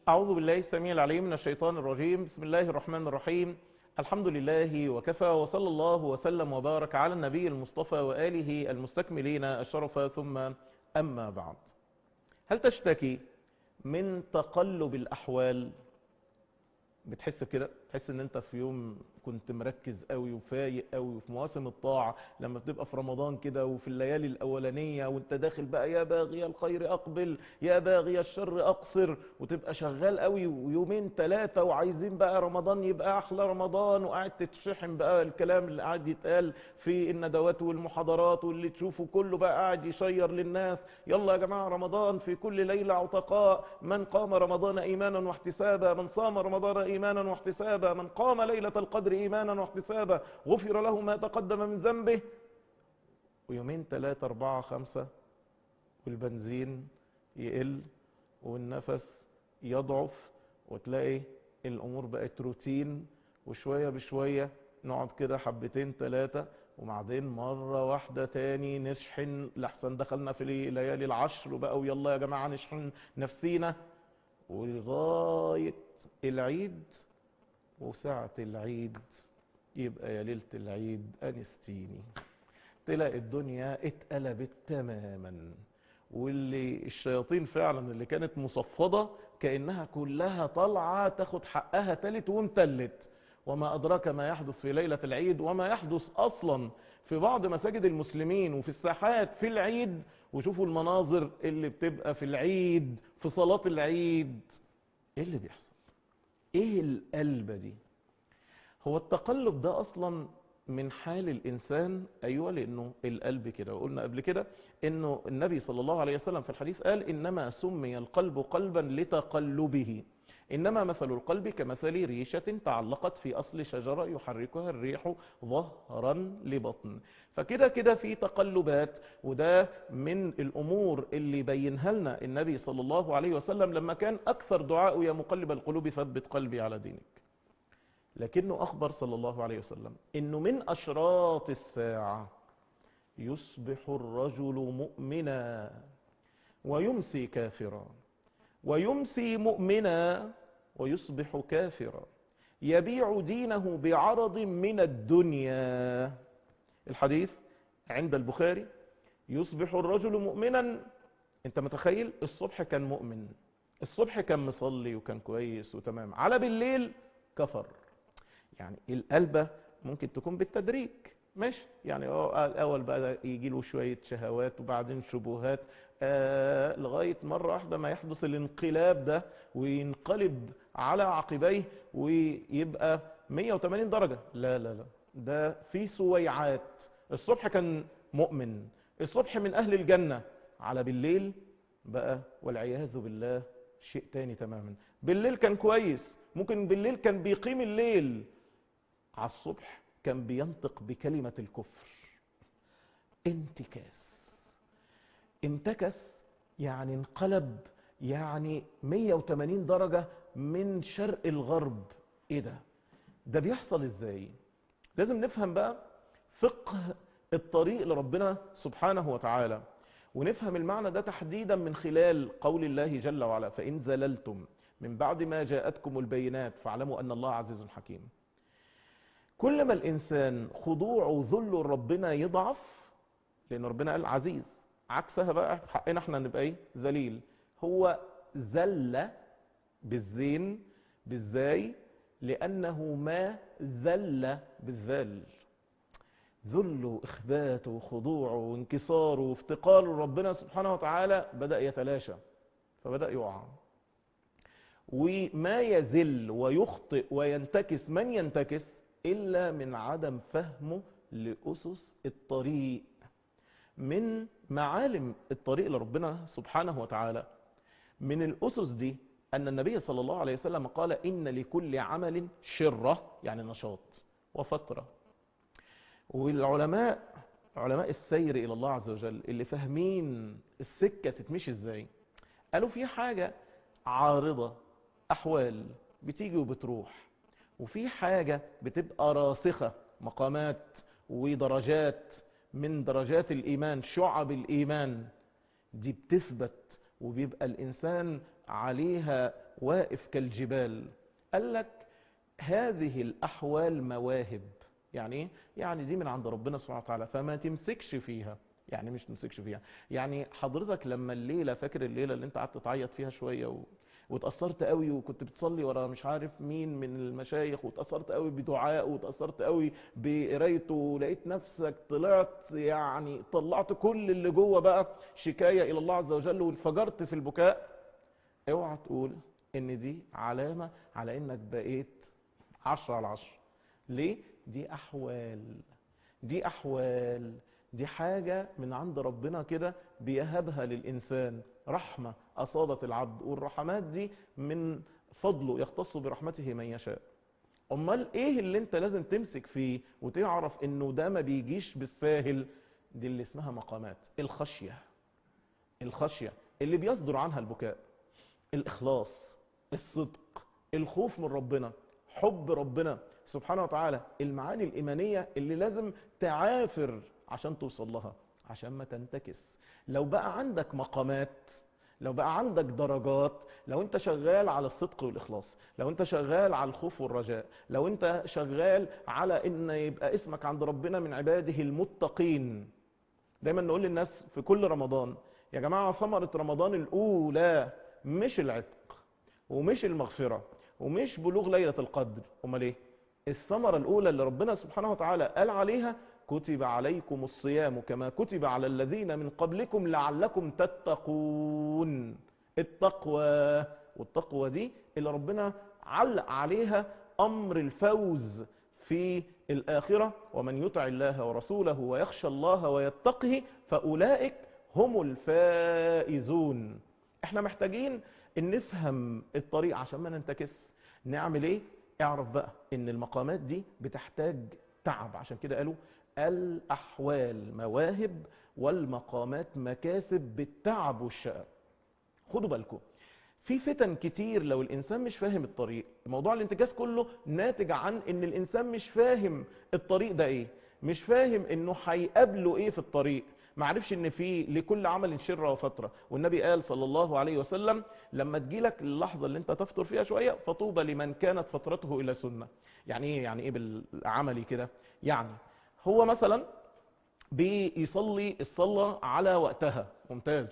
أعوذ بالله السميع العليم من الشيطان الرجيم بسم الله الرحمن الرحيم الحمد لله وكفى وصلى الله وسلم وبارك على النبي المصطفى وآله المستكملين الشرف ثم أما بعد هل تشتكي من تقلب الأحوال بتحس كده تحس ان انت في يوم كنت مركز قوي وفايق قوي وفي مواسم الطاعة لما بتبقى في رمضان كده وفي الليالي الاولانية وانت داخل بقى يا باغي الخير اقبل يا باغي الشر اقصر وتبقى شغال قوي ويومين ثلاثة وعايزين بقى رمضان يبقى احلى رمضان وقاعد تتشحن بقى الكلام اللي قاعد يتقال في الندوات والمحاضرات واللي تشوفه كله بقى قاعد يشير للناس يلا يا جماعة رمضان في كل ليلة عتقاء من قام رمضان ايمانا واحتسابا من صام رمضان ايمانا واحتسابا من قام ليلة القدر ايمانا واحتسابا غفر له ما تقدم من ذنبه ويومين ثلاثة اربعة خمسة والبنزين يقل والنفس يضعف وتلاقي الامور بقت روتين وشوية بشوية نقعد كده حبتين ثلاثة وبعدين مرة واحدة تاني نشحن لحسن دخلنا في ليالي العشر بقى ويلا يا جماعة نشحن نفسينا ولغاية العيد وساعة العيد يبقى يا ليلة العيد أنستيني تلاقي الدنيا اتقلبت تماما واللي الشياطين فعلا اللي كانت مصفدة كأنها كلها طالعة تاخد حقها تالت ومتلت وما أدراك ما يحدث في ليلة العيد وما يحدث أصلا في بعض مساجد المسلمين وفي الساحات في العيد وشوفوا المناظر اللي بتبقى في العيد في صلاة العيد ايه اللي بيحصل ايه القلبة دي هو التقلب ده اصلا من حال الانسان ايوه لانه القلب كده وقلنا قبل كده انه النبي صلى الله عليه وسلم في الحديث قال انما سمي القلب قلبا لتقلبه إنما مثل القلب كمثل ريشة تعلقت في أصل شجرة يحركها الريح ظهرا لبطن فكده كده في تقلبات وده من الأمور اللي بينها لنا النبي صلى الله عليه وسلم لما كان أكثر دعاء يا مقلب القلوب ثبت قلبي على دينك لكنه أخبر صلى الله عليه وسلم إنه من أشراط الساعة يصبح الرجل مؤمنا ويمسي كافرا ويمسي مؤمنا ويصبح كافرا يبيع دينه بعرض من الدنيا الحديث عند البخاري يصبح الرجل مؤمنا انت متخيل الصبح كان مؤمن الصبح كان مصلي وكان كويس وتمام على بالليل كفر يعني القلبة ممكن تكون بالتدريج ماشي يعني الاول بقى يجي له شويه شهوات وبعدين شبهات آه لغايه مره واحده ما يحدث الانقلاب ده وينقلب على عقبيه ويبقى 180 درجه لا لا لا ده في سويعات الصبح كان مؤمن الصبح من اهل الجنه على بالليل بقى والعياذ بالله شيء تاني تماما بالليل كان كويس ممكن بالليل كان بيقيم الليل على الصبح كان بينطق بكلمة الكفر انتكاس انتكس يعني انقلب يعني 180 درجة من شرق الغرب ايه ده ده بيحصل ازاي لازم نفهم بقى فقه الطريق لربنا سبحانه وتعالى ونفهم المعنى ده تحديدا من خلال قول الله جل وعلا فإن زللتم من بعد ما جاءتكم البينات فاعلموا أن الله عزيز حكيم كل ما الإنسان خضوع وذل ربنا يضعف لأن ربنا قال عزيز عكسها بقى في حقنا احنا نبقى ايه ذليل هو ذل بالزين بالزاي لأنه ما ذل بالذل ذله وإخباته وخضوعه وانكساره وافتقاره لربنا سبحانه وتعالى بدأ يتلاشى فبدأ يقع وما يذل ويخطئ وينتكس من ينتكس إلا من عدم فهمه لأسس الطريق من معالم الطريق لربنا سبحانه وتعالى من الأسس دي أن النبي صلى الله عليه وسلم قال إن لكل عمل شرة يعني نشاط وفترة والعلماء علماء السير إلى الله عز وجل اللي فاهمين السكة تتمشي إزاي قالوا في حاجة عارضة أحوال بتيجي وبتروح وفي حاجة بتبقى راسخة مقامات ودرجات من درجات الإيمان شعب الإيمان دي بتثبت وبيبقى الإنسان عليها واقف كالجبال قال لك هذه الأحوال مواهب يعني ايه؟ يعني دي من عند ربنا سبحانه وتعالى فما تمسكش فيها يعني مش تمسكش فيها يعني حضرتك لما الليلة فاكر الليلة اللي انت قعدت تعيط فيها شوية و... واتأثرت قوي وكنت بتصلي ورا مش عارف مين من المشايخ واتأثرت قوي بدعاء واتأثرت قوي بقرايته ولقيت نفسك طلعت يعني طلعت كل اللي جوه بقى شكاية إلى الله عز وجل وانفجرت في البكاء اوعى تقول ان دي علامة على انك بقيت عشرة على عشرة ليه؟ دي أحوال دي أحوال دي حاجة من عند ربنا كده بيهبها للإنسان رحمة أصابت العبد والرحمات دي من فضله يختص برحمته من يشاء أمال إيه اللي أنت لازم تمسك فيه وتعرف إنه ده ما بيجيش بالساهل دي اللي اسمها مقامات الخشية الخشية اللي بيصدر عنها البكاء الإخلاص الصدق الخوف من ربنا حب ربنا سبحانه وتعالى المعاني الإيمانية اللي لازم تعافر عشان توصل لها عشان ما تنتكس لو بقى عندك مقامات لو بقى عندك درجات لو انت شغال على الصدق والإخلاص لو انت شغال على الخوف والرجاء لو انت شغال على ان يبقى اسمك عند ربنا من عباده المتقين دايما نقول للناس في كل رمضان يا جماعة ثمرة رمضان الأولى مش العتق ومش المغفرة ومش بلوغ ليلة القدر امال ايه الثمرة الأولى اللي ربنا سبحانه وتعالى قال عليها كتب عليكم الصيام كما كتب على الذين من قبلكم لعلكم تتقون التقوى والتقوى دي اللي ربنا علق عليها أمر الفوز في الآخرة ومن يطع الله ورسوله ويخشى الله ويتقه فأولئك هم الفائزون احنا محتاجين ان نفهم الطريق عشان ما ننتكس نعمل ايه اعرف بقى ان المقامات دي بتحتاج تعب عشان كده قالوا الاحوال مواهب والمقامات مكاسب بالتعب والشقاء خدوا بالكم في فتن كتير لو الانسان مش فاهم الطريق موضوع الانتكاس كله ناتج عن ان الانسان مش فاهم الطريق ده ايه مش فاهم انه هيقابله ايه في الطريق معرفش ان في لكل عمل شرة وفترة والنبي قال صلى الله عليه وسلم لما تجيلك اللحظة اللي انت تفطر فيها شوية فطوبى لمن كانت فترته الى سنة يعني ايه يعني ايه بالعملي كده يعني هو مثلا بيصلي الصلاة على وقتها ممتاز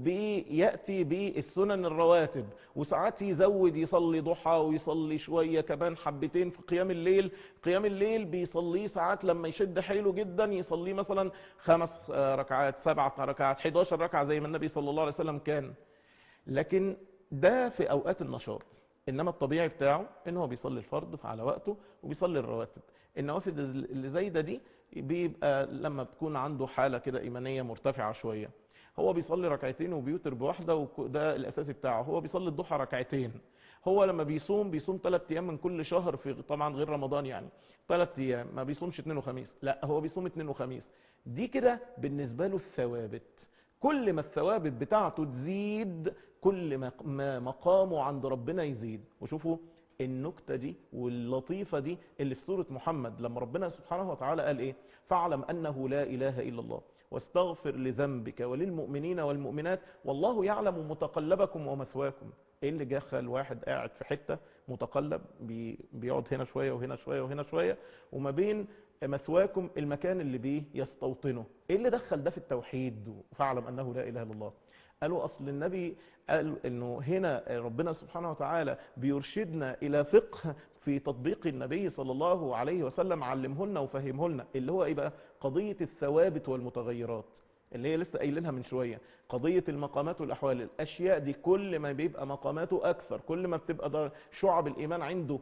وبيأتي بالسنن الرواتب وساعات يزود يصلي ضحى ويصلي شوية كمان حبتين في قيام الليل قيام الليل بيصليه ساعات لما يشد حيله جدا يصليه مثلا خمس ركعات سبع ركعات 11 ركعة زي ما النبي صلى الله عليه وسلم كان لكن ده في أوقات النشاط إنما الطبيعي بتاعه إن هو بيصلي الفرض على وقته وبيصلي الرواتب النوافل اللي زي ده دي بيبقى لما بتكون عنده حالة كده إيمانية مرتفعة شوية هو بيصلي ركعتين وبيوتر بواحدة وده الأساسي بتاعه هو بيصلي الضحى ركعتين هو لما بيصوم بيصوم ثلاث أيام من كل شهر في طبعا غير رمضان يعني ثلاث أيام ما بيصومش اثنين وخميس لا هو بيصوم اثنين وخميس دي كده بالنسبة له الثوابت كل ما الثوابت بتاعته تزيد كل ما مقامه عند ربنا يزيد وشوفوا النكتة دي واللطيفة دي اللي في سورة محمد لما ربنا سبحانه وتعالى قال ايه فاعلم انه لا اله الا الله واستغفر لذنبك وللمؤمنين والمؤمنات والله يعلم متقلبكم ومثواكم ايه اللي دخل واحد قاعد في حتة متقلب بي بيقعد هنا شوية وهنا شوية وهنا شوية وما بين مثواكم المكان اللي بيه يستوطنه ايه اللي دخل ده في التوحيد فاعلم انه لا اله الا الله قالوا اصل النبي قال انه هنا ربنا سبحانه وتعالى بيرشدنا الى فقه في تطبيق النبي صلى الله عليه وسلم علمهن وفهمهن اللي هو ايه بقى قضية الثوابت والمتغيرات اللي هي لسه قايلينها من شوية قضية المقامات والأحوال الأشياء دي كل ما بيبقى مقاماته أكثر كل ما بتبقى شعب الإيمان عنده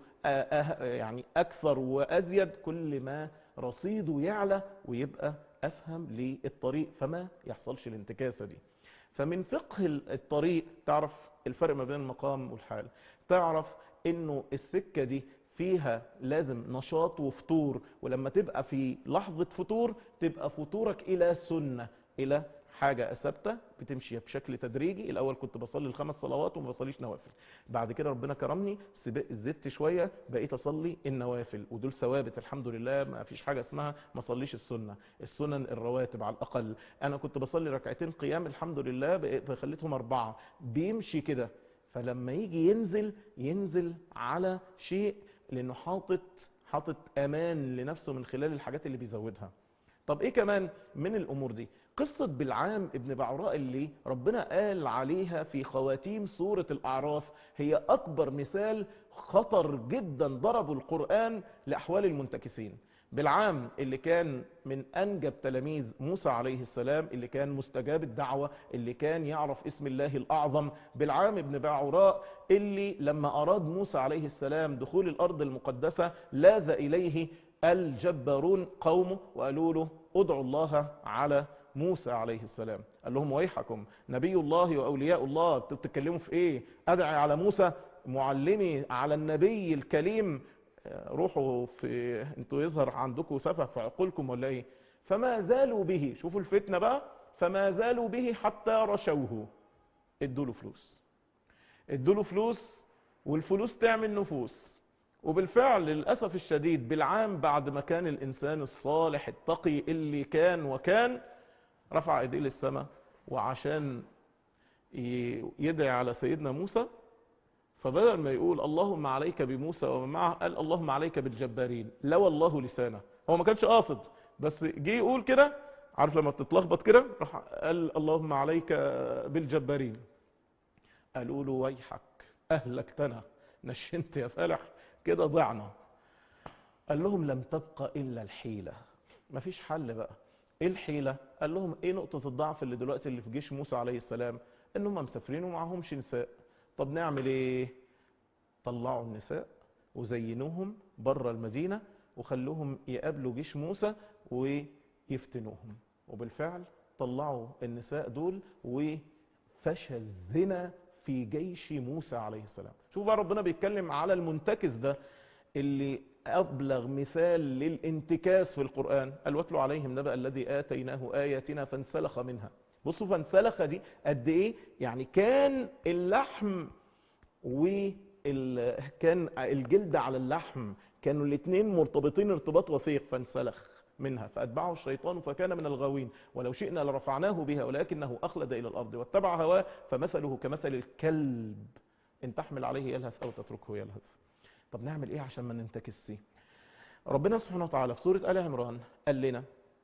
يعني أكثر وأزيد كل ما رصيده يعلى ويبقى أفهم للطريق فما يحصلش الانتكاسة دي فمن فقه الطريق تعرف الفرق ما بين المقام والحال تعرف انه السكة دي فيها لازم نشاط وفطور ولما تبقى في لحظة فطور تبقى فطورك الى سنة الى حاجة ثابتة بتمشي بشكل تدريجي الاول كنت بصلي الخمس صلوات وما بصليش نوافل بعد كده ربنا كرمني زدت شوية بقيت اصلي النوافل ودول ثوابت الحمد لله ما فيش حاجة اسمها ما صليش السنة السنن الرواتب على الاقل انا كنت بصلي ركعتين قيام الحمد لله خليتهم اربعة بيمشي كده فلما يجي ينزل ينزل على شيء لانه حاطط حاطط امان لنفسه من خلال الحاجات اللي بيزودها طب ايه كمان من الامور دي قصة بلعام ابن بعوراء اللي ربنا قال عليها في خواتيم سورة الأعراف هي أكبر مثال خطر جدا ضربه القرآن لأحوال المنتكسين بلعام اللي كان من أنجب تلاميذ موسى عليه السلام اللي كان مستجاب الدعوة اللي كان يعرف اسم الله الأعظم بلعام ابن بعوراء اللي لما أراد موسى عليه السلام دخول الأرض المقدسة لاذ إليه الجبارون قومه وقالوا له ادعوا الله على موسى عليه السلام قال لهم ويحكم نبي الله وأولياء الله بتتكلموا في ايه ادعي على موسى معلمي على النبي الكريم روحوا في انتوا يظهر عندكم سفه في عقولكم ولا ايه فما زالوا به شوفوا الفتنة بقى فما زالوا به حتى رشوه ادوا له فلوس ادوا له فلوس والفلوس تعمل نفوس وبالفعل للأسف الشديد بالعام بعد ما كان الإنسان الصالح التقي اللي كان وكان رفع ايديه للسماء وعشان يدعي على سيدنا موسى فبدل ما يقول اللهم عليك بموسى ومن معه قال اللهم عليك بالجبارين لوى الله لسانه هو ما كانش قاصد بس جه يقول كده عارف لما بتتلخبط كده راح قال اللهم عليك بالجبارين قالوا له ويحك اهلكتنا نشنت يا فالح كده ضعنا قال لهم لم تبقى الا الحيله مفيش حل بقى ايه الحيله قال لهم ايه نقطه الضعف اللي دلوقتي اللي في جيش موسى عليه السلام ان هم مسافرين ومعهمش نساء طب نعمل ايه طلعوا النساء وزينوهم بره المدينة وخلوهم يقابلوا جيش موسى ويفتنوهم وبالفعل طلعوا النساء دول وفشى الزنا في جيش موسى عليه السلام شوف بقى ربنا بيتكلم على المنتكس ده اللي أبلغ مثال للانتكاس في القرآن قال واتلوا عليهم نبأ الذي آتيناه آياتنا فانسلخ منها بصوا فانسلخ دي قد ايه يعني كان اللحم وكان الجلد على اللحم كانوا الاثنين مرتبطين ارتباط وثيق فانسلخ منها فأتبعه الشيطان فكان من الغاوين ولو شئنا لرفعناه بها ولكنه أخلد إلى الأرض واتبع هواه فمثله كمثل الكلب إن تحمل عليه يلهث أو تتركه يلهث طب نعمل إيه عشان ما ننتكسي ربنا سبحانه وتعالى في سورة آل عمران قال لنا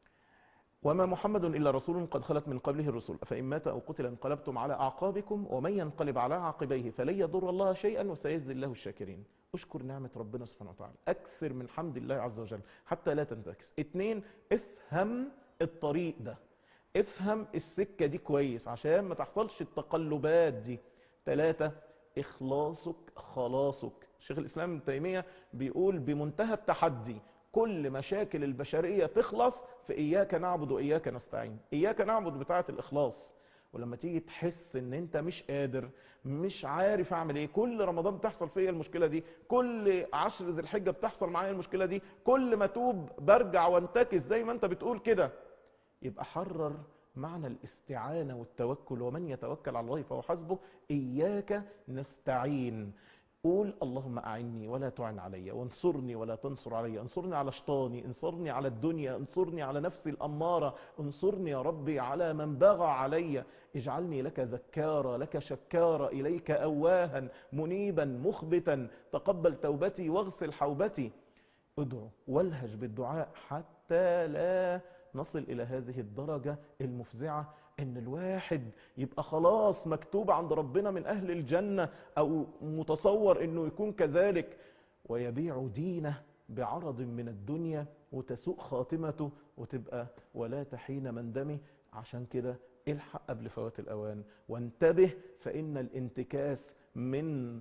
وما محمد إلا رسول قد خلت من قبله الرسل أفإن مات أو قتل انقلبتم على أعقابكم ومن ينقلب على عقبيه فلن يضر الله شيئا وسيجزي الله الشاكرين اشكر نعمة ربنا سبحانه وتعالى أكثر من حمد الله عز وجل حتى لا تنتكس اتنين افهم الطريق ده افهم السكة دي كويس عشان ما تحصلش التقلبات دي ثلاثة إخلاصك خلاصك شيخ الإسلام ابن تيمية بيقول بمنتهى التحدي كل مشاكل البشرية تخلص في إياك نعبد وإياك نستعين إياك نعبد بتاعة الإخلاص ولما تيجي تحس ان انت مش قادر مش عارف اعمل ايه كل رمضان بتحصل فيا المشكلة دي كل عشر ذي الحجة بتحصل معايا المشكلة دي كل ما توب برجع وانتكس زي ما انت بتقول كده يبقى حرر معنى الاستعانة والتوكل ومن يتوكل على الله فهو حسبه إياك نستعين قول اللهم أعني ولا تعن علي وانصرني ولا تنصر علي انصرني على شيطاني انصرني على الدنيا انصرني على نفسي الأمارة انصرني يا ربي على من بغى علي اجعلني لك ذكارا لك شكارا إليك أواها منيبا مخبتا تقبل توبتي واغسل حوبتي ادعو والهج بالدعاء حتى لا نصل إلى هذه الدرجة المفزعة ان الواحد يبقى خلاص مكتوب عند ربنا من اهل الجنة او متصور انه يكون كذلك ويبيع دينه بعرض من الدنيا وتسوء خاتمته وتبقى ولا تحين مندمه عشان كده الحق قبل فوات الاوان وانتبه فان الانتكاس من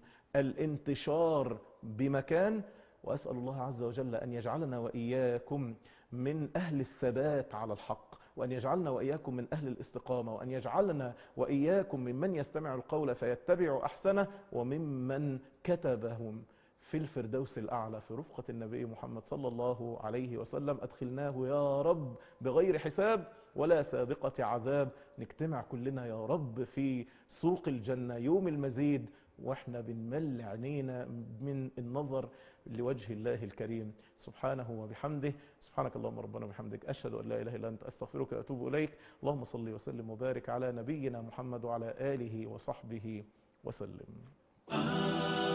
الانتشار بمكان واسأل الله عز وجل ان يجعلنا واياكم من اهل الثبات على الحق وأن يجعلنا وإياكم من أهل الاستقامة وأن يجعلنا وإياكم ممن يستمع القول فيتبع أحسنه وممن كتبهم في الفردوس الأعلى في رفقة النبي محمد صلى الله عليه وسلم أدخلناه يا رب بغير حساب ولا سابقة عذاب نجتمع كلنا يا رب في سوق الجنة يوم المزيد واحنا بنمل عينينا من النظر لوجه الله الكريم سبحانه وبحمده سبحانك اللهم ربنا وبحمدك أشهد أن لا إله إلا أنت أستغفرك وأتوب إليك اللهم صل وسلم وبارك على نبينا محمد وعلى آله وصحبه وسلم